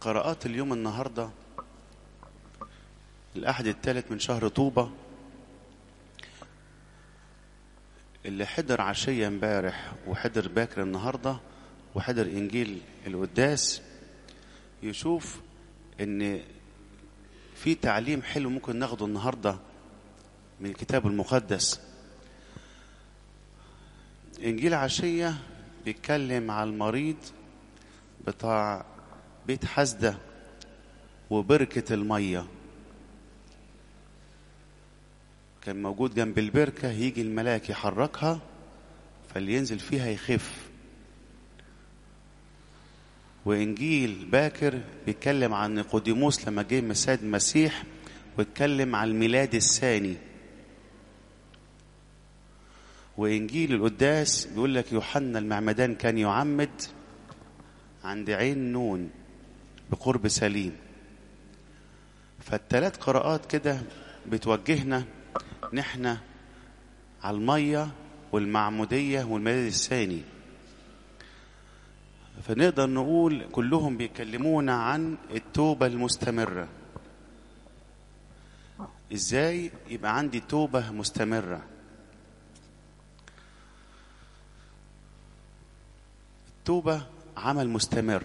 قراءات اليوم النهاردة الأحد الثالث من شهر طوبة اللي حضر عشية امبارح وحضر باكر النهاردة وحضر إنجيل القداس يشوف إن في تعليم حلو ممكن ناخده النهاردة من الكتاب المقدس إنجيل عشية بيتكلم على المريض بتاع بيت حسدة وبركة المية كان موجود جنب البركة يجي الملاك يحركها فاللي ينزل فيها يخف وإنجيل باكر بيتكلم عن نيقوديموس لما جه مساد المسيح واتكلم عن الميلاد الثاني وإنجيل القداس بيقول لك يوحنا المعمدان كان يعمد عند عين نون بقرب سليم فالتلات قراءات كده بتوجهنا نحن على المية والمعمودية والميلاد الثاني فنقدر نقول كلهم بيكلمونا عن التوبة المستمرة ازاي يبقى عندي توبة مستمرة التوبة عمل مستمر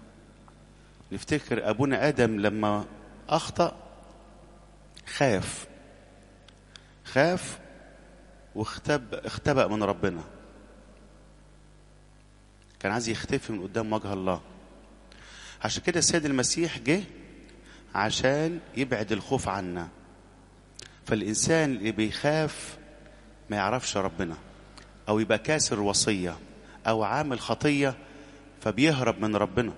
نفتكر أبونا آدم لما أخطأ خاف خاف واختب اختبأ من ربنا كان عايز يختفي من قدام وجه الله عشان كده السيد المسيح جه عشان يبعد الخوف عنا فالإنسان اللي بيخاف ما يعرفش ربنا أو يبقى كاسر وصية أو عامل خطية فبيهرب من ربنا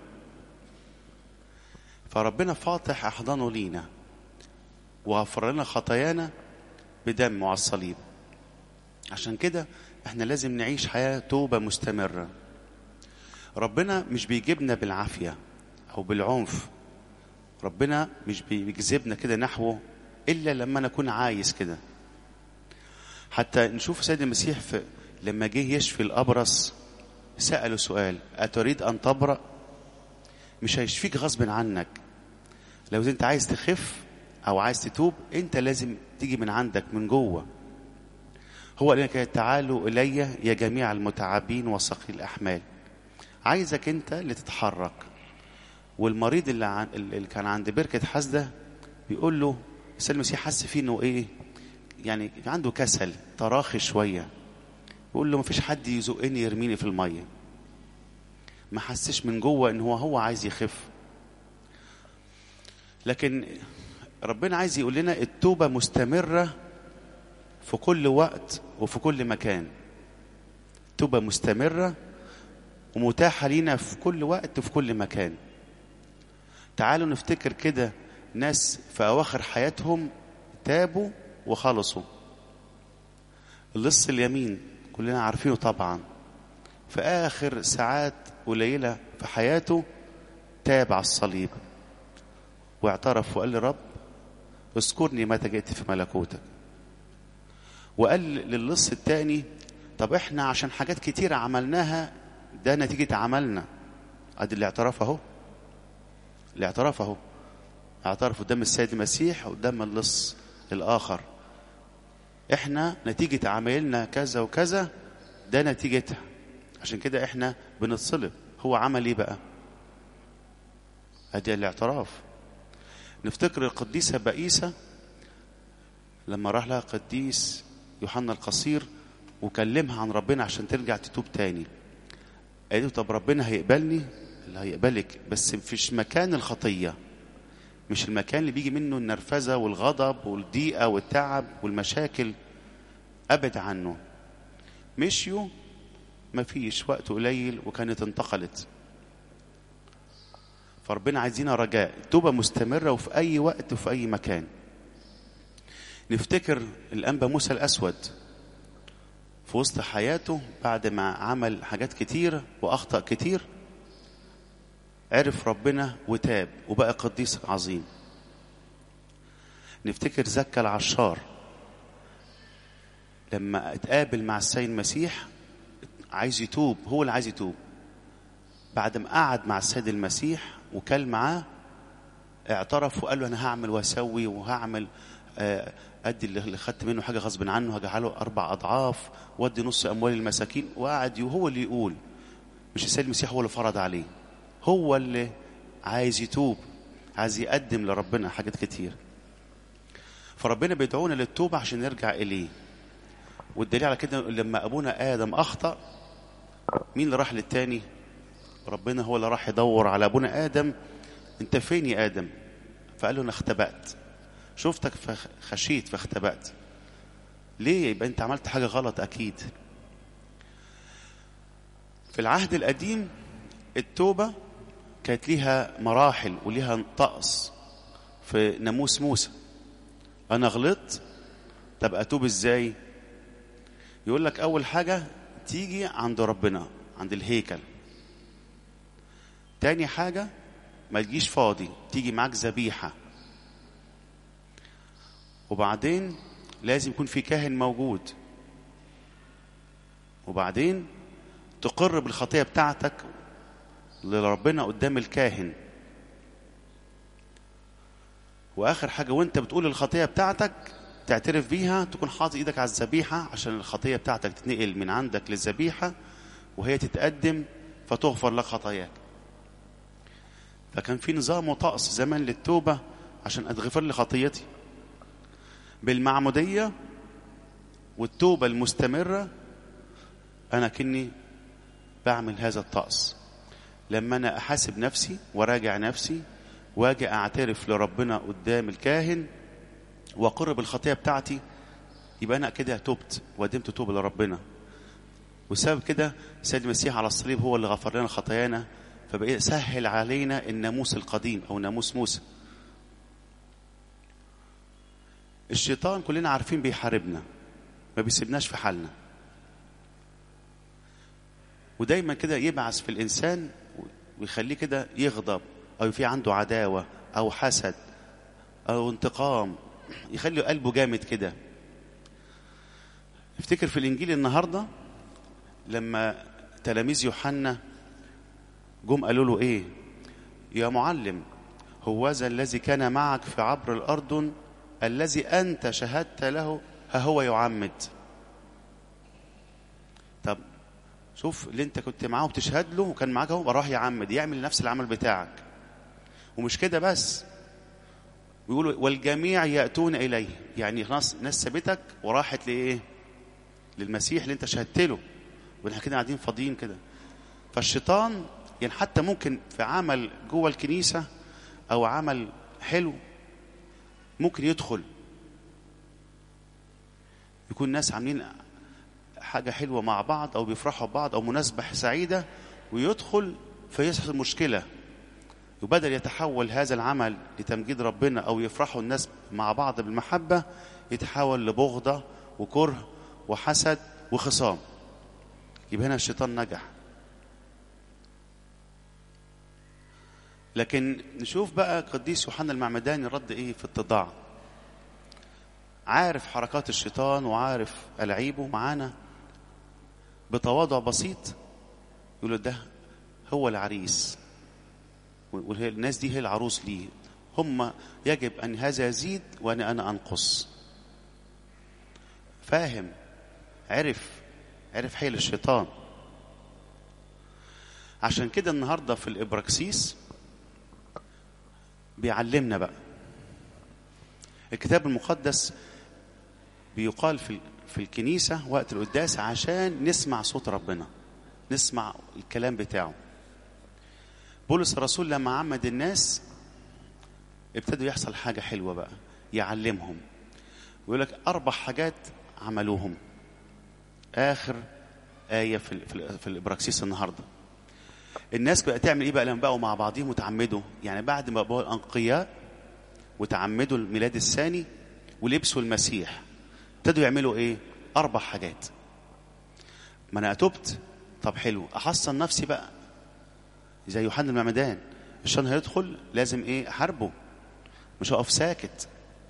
فربنا فاتح أحضانه لينا وغفر لنا خطايانا بدمه على الصليب عشان كده احنا لازم نعيش حياة توبة مستمرة ربنا مش بيجيبنا بالعافية أو بالعنف ربنا مش بيجذبنا كده نحوه إلا لما نكون عايز كده حتى نشوف سيد المسيح في لما جه يشفي الأبرص سأله سؤال أتريد أن تبرأ مش هيشفيك غصب عنك لو انت عايز تخف أو عايز تتوب انت لازم تيجي من عندك من جوه هو قال لك تعالوا إلي يا جميع المتعبين وثقيل الأحمال عايزك انت اللي تتحرك والمريض اللي, عن... اللي كان عند بركة حسدة بيقول له السيد المسيح حس فيه انه ايه يعني عنده كسل تراخي شويه يقول له مفيش حد يزقني يرميني في الميه ما حسش من جوه ان هو هو عايز يخف لكن ربنا عايز يقول لنا التوبه مستمره في كل وقت وفي كل مكان توبه مستمره ومتاحه لينا في كل وقت وفي كل مكان تعالوا نفتكر كده ناس في اواخر حياتهم تابوا وخلصوا اللص اليمين كلنا عارفينه طبعا في آخر ساعات قليلة في حياته تاب على الصليب واعترف وقال لرب اذكرني متى جئت في ملكوتك وقال للص التاني طب احنا عشان حاجات كتيرة عملناها ده نتيجة عملنا ادي الاعتراف اهو الاعتراف اهو اعترف قدام السيد المسيح قدام اللص الاخر احنا نتيجة عملنا كذا وكذا ده نتيجتها عشان كده احنا بنتصلب هو عمل ايه بقى ادي الاعتراف نفتكر القديسة بائسة لما راح لها قديس يوحنا القصير وكلمها عن ربنا عشان ترجع تتوب تاني قالت له طب ربنا هيقبلني اللي هيقبلك بس مفيش مكان الخطيه مش المكان اللي بيجي منه النرفزة والغضب والضيقة والتعب والمشاكل أبعد عنه مشيوا مفيش وقت قليل وكانت انتقلت فربنا عايزينا رجاء توبة مستمرة وفي أي وقت وفي أي مكان نفتكر الأنبا موسى الأسود في وسط حياته بعد ما عمل حاجات كتير وأخطأ كتير عرف ربنا وتاب وبقى قديس عظيم نفتكر زكى العشار لما اتقابل مع السيد المسيح عايز يتوب هو اللي عايز يتوب بعد ما قعد مع السيد المسيح وكل معاه اعترف وقال له انا هعمل واسوي وهعمل آه، ادي اللي خدت منه حاجه غصب عنه هجعله اربع اضعاف وادي نص اموال المساكين وقعد وهو اللي يقول مش السيد المسيح هو اللي فرض عليه هو اللي عايز يتوب عايز يقدم لربنا حاجات كتير فربنا بيدعونا للتوبة عشان نرجع إليه والدليل على كده لما أبونا آدم أخطأ مين اللي راح للتاني ربنا هو اللي راح يدور على أبونا آدم أنت فين يا آدم فقال له أنا اختبأت شفتك فخشيت فاختبأت ليه يبقى أنت عملت حاجة غلط أكيد في العهد القديم التوبة كانت ليها مراحل وليها طقس في ناموس موسى انا غلطت طب اتوب ازاي يقول لك اول حاجه تيجي عند ربنا عند الهيكل تاني حاجه ما تجيش فاضي تيجي معاك ذبيحه وبعدين لازم يكون في كاهن موجود وبعدين تقر بالخطيه بتاعتك لربنا قدام الكاهن واخر حاجه وانت بتقول الخطيه بتاعتك تعترف بيها تكون حاطط ايدك على الذبيحه عشان الخطيه بتاعتك تتنقل من عندك للذبيحه وهي تتقدم فتغفر لك خطاياك فكان في نظام وطقس زمان للتوبه عشان اتغفر لي خطيتي بالمعموديه والتوبه المستمره انا كني بعمل هذا الطقس لما انا احاسب نفسي وراجع نفسي واجي اعترف لربنا قدام الكاهن واقر بالخطيه بتاعتي يبقى انا كده تبت وقدمت توبه لربنا وسبب كده سيد المسيح على الصليب هو اللي غفر لنا خطايانا فبقى سهل علينا الناموس القديم او ناموس موسى الشيطان كلنا عارفين بيحاربنا ما بيسيبناش في حالنا ودايما كده يبعث في الانسان ويخليه كده يغضب او في عنده عداوه او حسد او انتقام يخلي قلبه جامد كده افتكر في الانجيل النهارده لما تلاميذ يوحنا جم قالوا له ايه يا معلم هوذا الذي كان معك في عبر الاردن الذي انت شهدت له ها هو يعمد طب شوف اللي انت كنت معاه وبتشهد له وكان معاك اهو راح يعمد يعمل نفس العمل بتاعك ومش كده بس ويقولوا والجميع ياتون اليه يعني ناس ناس سابتك وراحت لايه للمسيح اللي انت شهدت له واحنا كده قاعدين فاضيين كده فالشيطان يعني حتى ممكن في عمل جوه الكنيسه او عمل حلو ممكن يدخل يكون ناس عاملين حاجة حلوة مع بعض أو بيفرحوا ببعض أو مناسبة سعيدة ويدخل فيحصل مشكلة وبدل يتحول هذا العمل لتمجيد ربنا أو يفرحوا الناس مع بعض بالمحبة يتحول لبغضة وكره وحسد وخصام يبقى هنا الشيطان نجح لكن نشوف بقى قديس يوحنا المعمداني رد ايه في التضاع عارف حركات الشيطان وعارف ألعيبه معانا بتواضع بسيط يقول له ده هو العريس والناس دي هي العروس ليه هم يجب أن هذا يزيد وأنا أنا أنقص فاهم عرف عرف حيل الشيطان عشان كده النهارده في الإبراكسيس بيعلمنا بقى الكتاب المقدس بيقال في في الكنيسة وقت القداس عشان نسمع صوت ربنا نسمع الكلام بتاعه بولس الرسول لما عمد الناس ابتدوا يحصل حاجة حلوة بقى يعلمهم ويقول لك أربع حاجات عملوهم آخر آية في في, في الإبراكسيس النهاردة الناس بقى تعمل إيه بقى لما بقوا مع بعضهم وتعمدوا يعني بعد ما بقوا أنقياء وتعمدوا الميلاد الثاني ولبسوا المسيح ابتدوا يعملوا ايه اربع حاجات ما انا تبت طب حلو احصن نفسي بقى زي يوحنا المعمدان الشيطان هيدخل لازم ايه احاربه مش هقف ساكت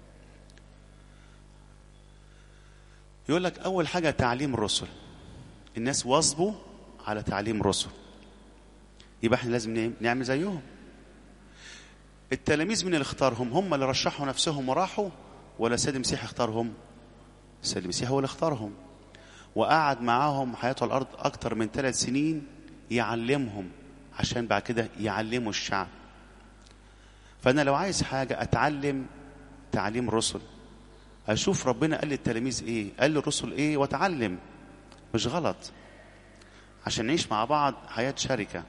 يقول لك اول حاجه تعليم الرسل الناس واظبوا على تعليم الرسل يبقى احنا لازم نعمل زيهم التلاميذ من اللي اختارهم هم اللي رشحوا نفسهم وراحوا ولا سيد المسيح اختارهم السيد المسيح هو اللي اختارهم وقعد معاهم حياته على الارض اكتر من ثلاث سنين يعلمهم عشان بعد كده يعلموا الشعب فانا لو عايز حاجه اتعلم تعليم الرسل اشوف ربنا قال للتلاميذ ايه قال للرسل ايه واتعلم مش غلط عشان نعيش مع بعض حياه شركه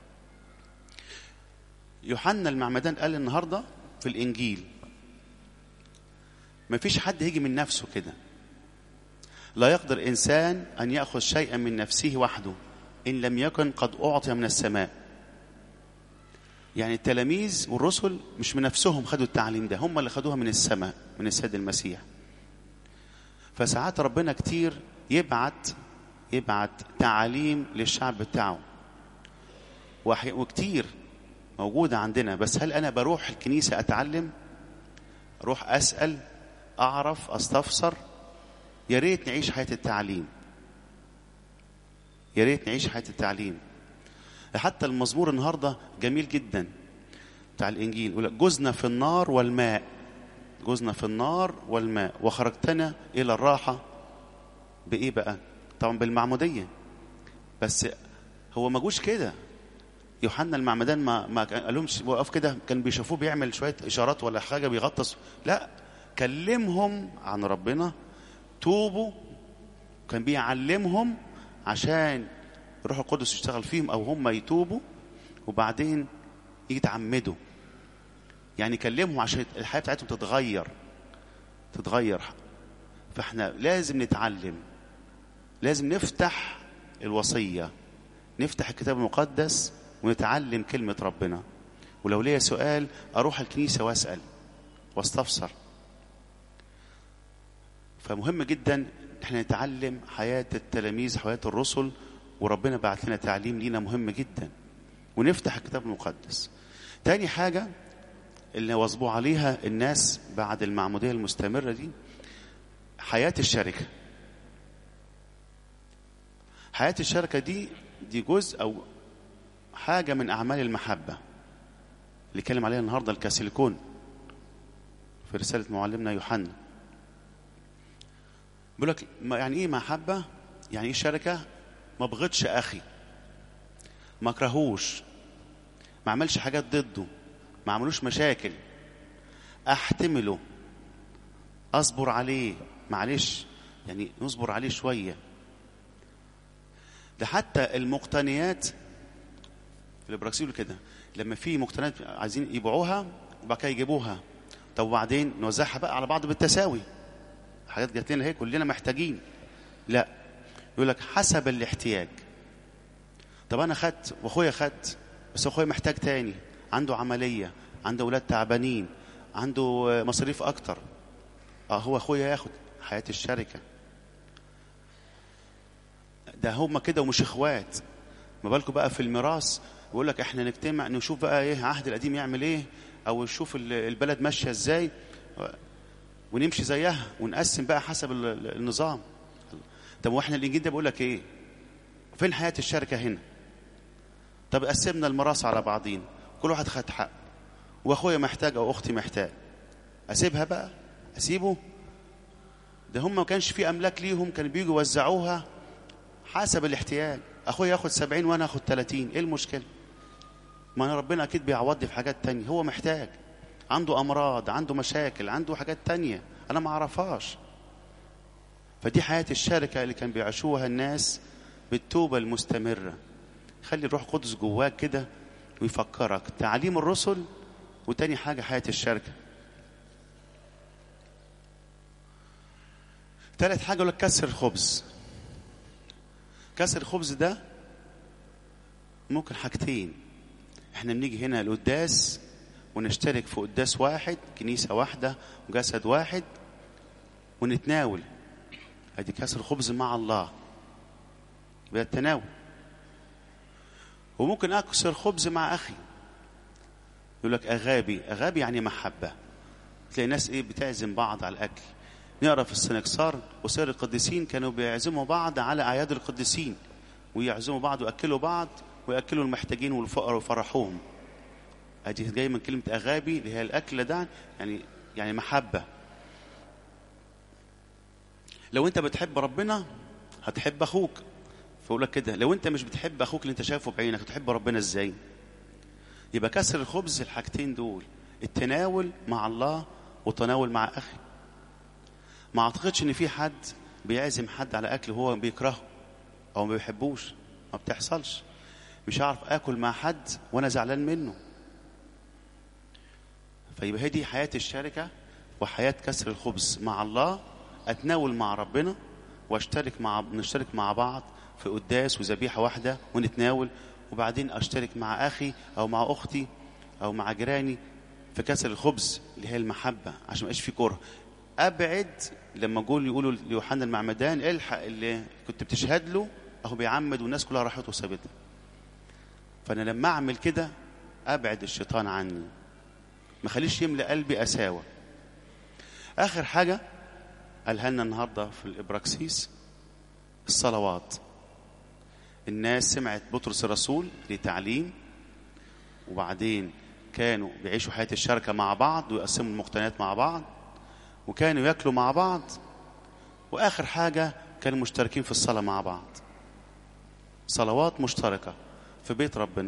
يوحنا المعمدان قال النهارده في الانجيل مفيش حد هيجي من نفسه كده لا يقدر انسان ان ياخذ شيئا من نفسه وحده ان لم يكن قد اعطي من السماء يعني التلاميذ والرسل مش من نفسهم خدوا التعليم ده هم اللي خدوها من السماء من السيد المسيح فساعات ربنا كتير يبعت يبعت تعاليم للشعب بتاعه وكتير موجودة عندنا بس هل أنا بروح الكنيسة أتعلم أروح أسأل أعرف أستفسر يا ريت نعيش حياة التعليم يا ريت نعيش حياة التعليم حتى المزمور النهارده جميل جدا بتاع الانجيل يقول جزنا في النار والماء جزنا في النار والماء وخرجتنا الى الراحه بايه بقى طبعا بالمعموديه بس هو ما جوش كده يوحنا المعمدان ما ما قالهمش وقف كده كان بيشوفوه بيعمل شويه اشارات ولا حاجه بيغطس لا كلمهم عن ربنا توبوا كان بيعلمهم عشان الروح القدس يشتغل فيهم او هم يتوبوا وبعدين يتعمدوا يعني كلمهم عشان الحياه بتاعتهم تتغير تتغير فاحنا لازم نتعلم لازم نفتح الوصيه نفتح الكتاب المقدس ونتعلم كلمه ربنا ولو ليا سؤال اروح الكنيسه واسال واستفسر فمهم جدا احنا نتعلم حياه التلاميذ حياه الرسل وربنا بعت لنا تعليم لينا مهم جدا ونفتح الكتاب المقدس تاني حاجة اللي واظبوا عليها الناس بعد المعمودية المستمرة دي حياة الشركة حياة الشركة دي دي جزء أو حاجة من أعمال المحبة اللي اتكلم عليها النهاردة الكاسيليكون في رسالة معلمنا يوحنا بيقول لك يعني إيه محبة؟ يعني إيه شركة؟ ما بغضش اخي ما اكرهوش ما عملش حاجات ضده ما عملوش مشاكل احتمله اصبر عليه معلش يعني نصبر عليه شويه ده حتى المقتنيات اللي براكسيل كده لما في مقتنيات عايزين يبيعوها وبعد كده يجيبوها طب وبعدين نوزعها بقى على بعض بالتساوي حاجات جات لنا هي كلنا محتاجين لا يقول لك حسب الاحتياج طب انا خدت واخويا خدت بس اخويا محتاج تاني عنده عمليه عنده اولاد تعبانين عنده مصاريف اكتر اه هو اخويا ياخد حياه الشركه ده هما كده ومش اخوات ما بالكم بقى في الميراث يقول لك احنا نجتمع نشوف بقى ايه عهد القديم يعمل ايه او نشوف البلد ماشيه ازاي ونمشي زيها ونقسم بقى حسب النظام طب واحنا الانجيل ده بيقول لك ايه فين حياه الشركه هنا طب قسمنا الميراث على بعضين كل واحد خد حق واخويا محتاج او اختي محتاج اسيبها بقى اسيبه ده هم ما كانش في املاك ليهم كانوا بيجوا يوزعوها حسب الاحتياج اخويا ياخد سبعين وانا اخد تلاتين ايه المشكله ما انا ربنا اكيد بيعوضني في حاجات تانية هو محتاج عنده امراض عنده مشاكل عنده حاجات تانية انا ما اعرفهاش فدي حياة الشركة اللي كان بيعيشوها الناس بالتوبة المستمرة خلي الروح القدس جواك كده ويفكرك تعليم الرسل وتاني حاجة حياة الشركة تالت حاجة يقول لك كسر الخبز كسر الخبز ده ممكن حاجتين احنا بنيجي هنا القداس ونشترك في قداس واحد كنيسة واحدة وجسد واحد ونتناول ادي كسر خبز مع الله يبقى التناول وممكن اكسر خبز مع اخي يقول لك اغابي اغابي يعني محبه تلاقي ناس ايه بتعزم بعض على الاكل نقرا في السنكسار وسير القديسين كانوا بيعزموا بعض على اعياد القديسين ويعزموا بعض وياكلوا بعض ويأكلوا المحتاجين والفقراء ويفرحوهم ادي جاي من كلمة أغابي اللي هي الأكل ده يعني يعني محبة لو أنت بتحب ربنا هتحب أخوك فأقول لك كده لو أنت مش بتحب أخوك اللي أنت شايفه بعينك هتحب ربنا إزاي؟ يبقى كسر الخبز الحاجتين دول التناول مع الله والتناول مع أخي ما أعتقدش إن في حد بيعزم حد على أكل هو بيكرهه أو ما بيحبوش ما بتحصلش مش هعرف آكل مع حد وأنا زعلان منه فيبقى هي دي حياة الشركة وحياة كسر الخبز مع الله أتناول مع ربنا واشترك مع نشترك مع بعض في قداس وذبيحة واحدة ونتناول وبعدين اشترك مع أخي أو مع أختي أو مع جيراني في كسر الخبز اللي هي المحبة عشان ما يبقاش في كره أبعد لما جول يقولوا ليوحنا المعمدان الحق اللي كنت بتشهد له أهو بيعمد والناس كلها راحت وسابته فأنا لما أعمل كده أبعد الشيطان عني ما خليش يملأ قلبي قساوة آخر حاجة قالها لنا النهاردة في الإبراكسيس الصلوات الناس سمعت بطرس الرسول لتعليم وبعدين كانوا بيعيشوا حياة الشركة مع بعض ويقسموا المقتنيات مع بعض وكانوا ياكلوا مع بعض وآخر حاجة كانوا مشتركين في الصلاة مع بعض صلوات مشتركة في بيت ربنا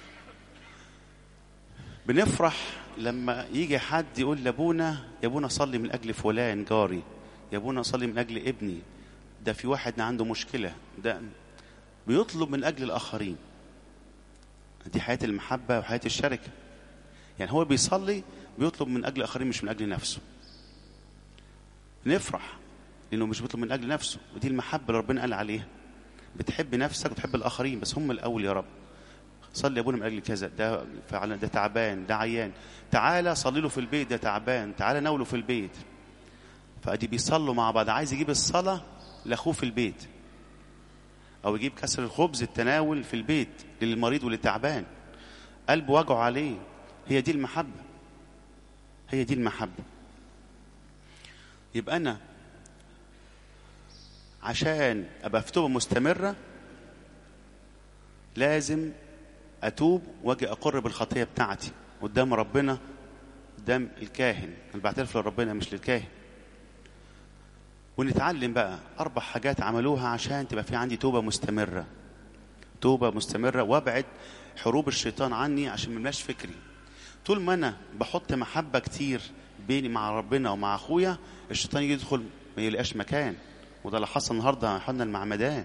بنفرح لما يجي حد يقول لابونا يا ابونا صلي من اجل فلان جاري يا ابونا صلي من اجل ابني ده في واحد عنده مشكله ده بيطلب من اجل الاخرين دي حياه المحبه وحياه الشركه يعني هو بيصلي بيطلب من اجل الاخرين مش من اجل نفسه نفرح لانه مش بيطلب من اجل نفسه ودي المحبه اللي ربنا قال عليها بتحب نفسك وتحب الاخرين بس هم الاول يا رب صلي يا ابونا من اجل كذا ده فعلا ده تعبان ده عيان تعالى صلي له في البيت ده تعبان تعالى ناوله في البيت فادي بيصلوا مع بعض عايز يجيب الصلاه لاخوه في البيت او يجيب كسر الخبز التناول في البيت للمريض وللتعبان قلبه وجعه عليه هي دي المحبه هي دي المحبه يبقى انا عشان ابقى في توبه مستمره لازم اتوب واجي اقر بالخطيه بتاعتي قدام ربنا قدام الكاهن انا بعترف لربنا مش للكاهن ونتعلم بقى اربع حاجات عملوها عشان تبقى في عندي توبه مستمره توبه مستمره وابعد حروب الشيطان عني عشان ما يبقاش فكري طول ما انا بحط محبه كتير بيني مع ربنا ومع اخويا الشيطان يجي يدخل ما يلاقاش مكان وده اللي حصل النهارده حنا المعمدان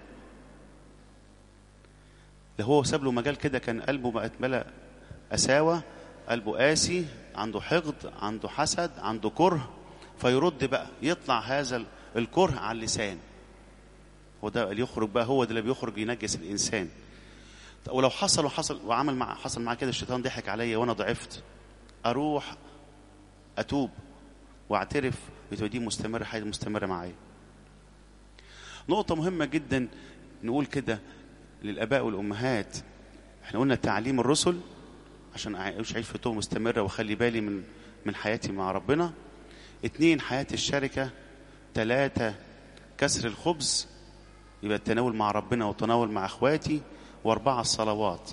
ده هو ساب له مجال كده كان قلبه بقى اتملى قساوة قلبه قاسي عنده حقد عنده حسد عنده كره فيرد بقى يطلع هذا الكره على اللسان وده اللي يخرج بقى هو ده اللي بيخرج ينجس الإنسان ولو حصل وحصل وعمل مع حصل معاه كده الشيطان ضحك عليا وانا ضعفت اروح اتوب واعترف وتبقى دي مستمره حاجه مستمره معايا نقطه مهمه جدا نقول كده للاباء والامهات احنا قلنا تعليم الرسل عشان اعيش عيش في توبه مستمره واخلي بالي من من حياتي مع ربنا اتنين حياه الشركه ثلاثه كسر الخبز يبقى التناول مع ربنا والتناول مع اخواتي واربعه الصلوات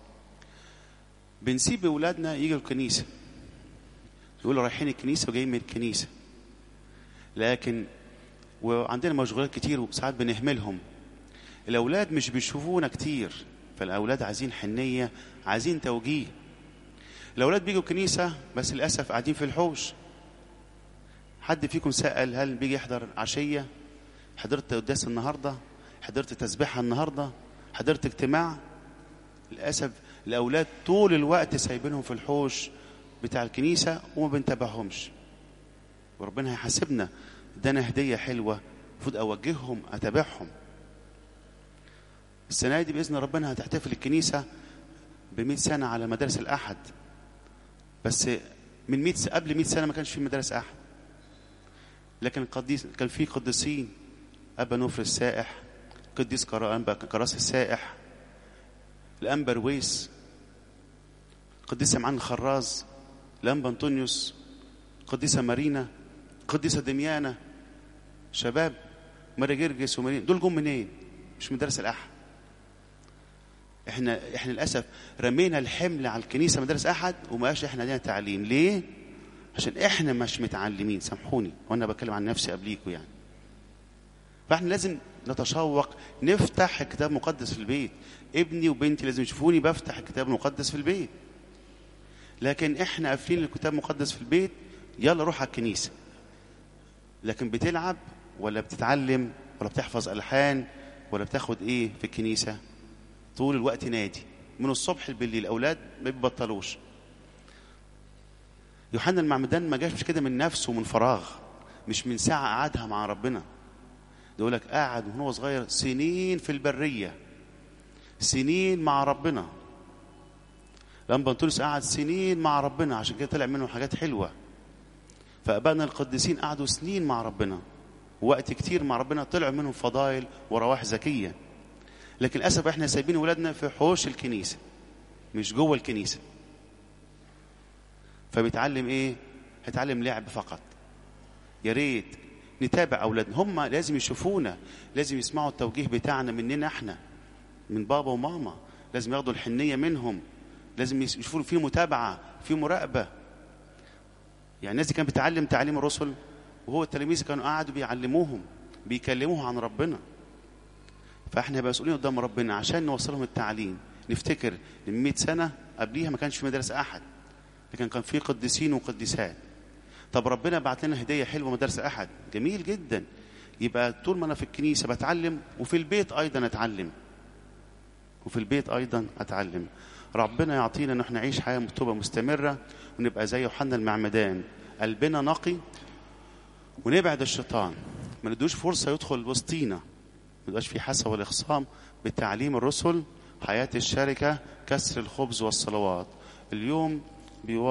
بنسيب اولادنا يجوا الكنيسه يقولوا رايحين الكنيسه وجايين من الكنيسه لكن وعندنا مشغولات كتير وساعات بنهملهم الاولاد مش بيشوفونا كتير فالاولاد عايزين حنيه عايزين توجيه الاولاد بيجوا الكنيسه بس للاسف قاعدين في الحوش حد فيكم سال هل بيجي يحضر عشيه حضرت قداس النهارده حضرت تسبيحه النهارده حضرت اجتماع للاسف الاولاد طول الوقت سايبينهم في الحوش بتاع الكنيسه وما بنتابعهمش وربنا هيحاسبنا ادانا هديه حلوه المفروض اوجههم اتابعهم السنه دي باذن ربنا هتحتفل الكنيسه ب سنه على مدارس الاحد بس من 100 قبل 100 سنه ما كانش في مدارس احد لكن القديس كان في قديسين ابا نوفر السائح قديس كراس السائح الانبا رويس قديس سمعان الخراز الانبا انطونيوس قديسه مارينا قديسه دميانه شباب ماري جرجس ومارينا دول جم منين؟ مش مدارس الاحد احنا احنا للاسف رمينا الحمل على الكنيسه مدارس احد وما بقاش احنا عندنا تعليم ليه عشان احنا مش متعلمين سامحوني وانا بتكلم عن نفسي قبليكوا يعني فاحنا لازم نتشوق نفتح الكتاب المقدس في البيت ابني وبنتي لازم يشوفوني بفتح الكتاب المقدس في البيت لكن احنا قافلين الكتاب المقدس في البيت يلا روح على الكنيسه لكن بتلعب ولا بتتعلم ولا بتحفظ الحان ولا بتاخد ايه في الكنيسه طول الوقت نادي من الصبح بالليل الاولاد ما بيبطلوش يوحنا المعمدان ما جاش كده من نفسه من فراغ مش من ساعه قعدها مع ربنا ده يقول لك قاعد وهو صغير سنين في البريه سنين مع ربنا لما بنطلس قعد سنين مع ربنا عشان كده طلع منه حاجات حلوه فابائنا القديسين قعدوا سنين مع ربنا وقت كتير مع ربنا طلعوا منهم فضائل ورواح ذكيه لكن للاسف احنا سايبين ولادنا في حوش الكنيسه مش جوه الكنيسه فبيتعلم ايه هيتعلم لعب فقط يا ريت نتابع اولادنا هم لازم يشوفونا لازم يسمعوا التوجيه بتاعنا مننا احنا من بابا وماما لازم ياخدوا الحنيه منهم لازم يشوفوا في متابعه في مراقبه يعني الناس دي كانت بتعلم تعليم الرسل وهو التلاميذ كانوا قاعدوا بيعلموهم بيكلموه عن ربنا فاحنا مسؤولين قدام ربنا عشان نوصلهم التعليم نفتكر ان 100 سنه قبليها ما كانش في مدارس احد لكن كان في قديسين وقديسات طب ربنا بعت لنا هديه حلوه مدارس احد جميل جدا يبقى طول ما انا في الكنيسه بتعلم وفي البيت ايضا اتعلم وفي البيت ايضا اتعلم ربنا يعطينا ان احنا نعيش حياه مكتوبه مستمره ونبقى زي يوحنا المعمدان قلبنا نقي ونبعد الشيطان ما ندوش فرصه يدخل وسطينا ما يبقاش في حسد ولا خصام بتعليم الرسل حياه الشركه كسر الخبز والصلوات اليوم بيوا